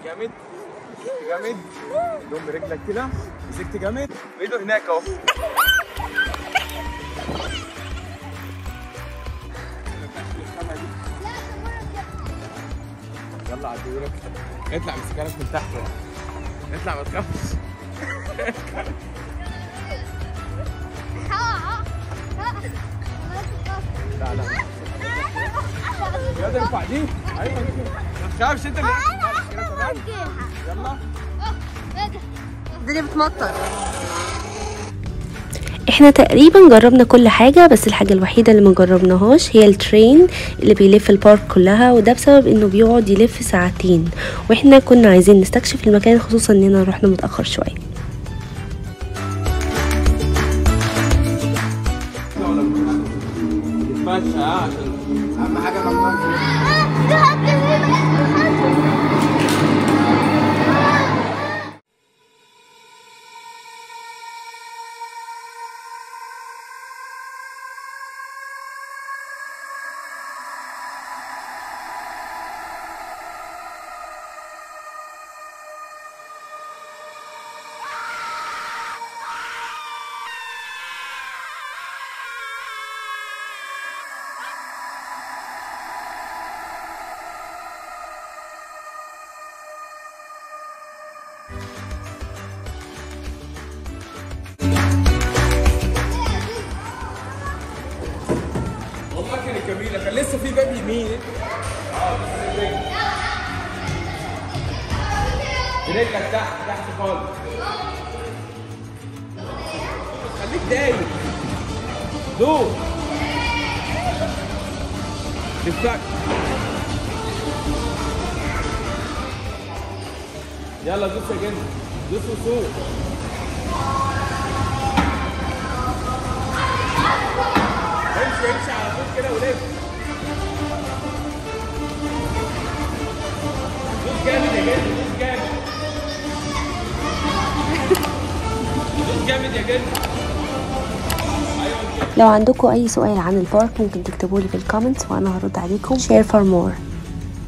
جامد جامد ضم رجلك كده مسكت جامد وايده هناك اهو يلا عديهولك اطلع مسكها لك من تحت اطلع ما تخافش لا لا يلا ارفع دي ايوه ما تخافش انت اللي كده تمام يلا الدنيا بتمطر احنا تقريبا جربنا كل حاجة بس الحاجة الوحيدة اللي ما جربناهاش هي الترين اللي بيلف البارك كلها وده بسبب انه بيقعد يلف ساعتين واحنا كنا عايزين نستكشف المكان خصوصا اننا رحنا متأخر شوية تتمشى ها عشان اهم حاجه ممنوع والله كانت جميله كان لسه في باب يمين اه بس رجلك رجلك تحت تحت خالص خليك دايم دور لفك يلا دوس يا جن دوس وسوق امشي امشي على طول كده ولف دوس جامد يا جن دوس جامد دوس جامد يا جن ايوه كده لو عندكم اي سؤال عن البارك ممكن تكتبولي في الكومنتس وانا هرد عليكم share for more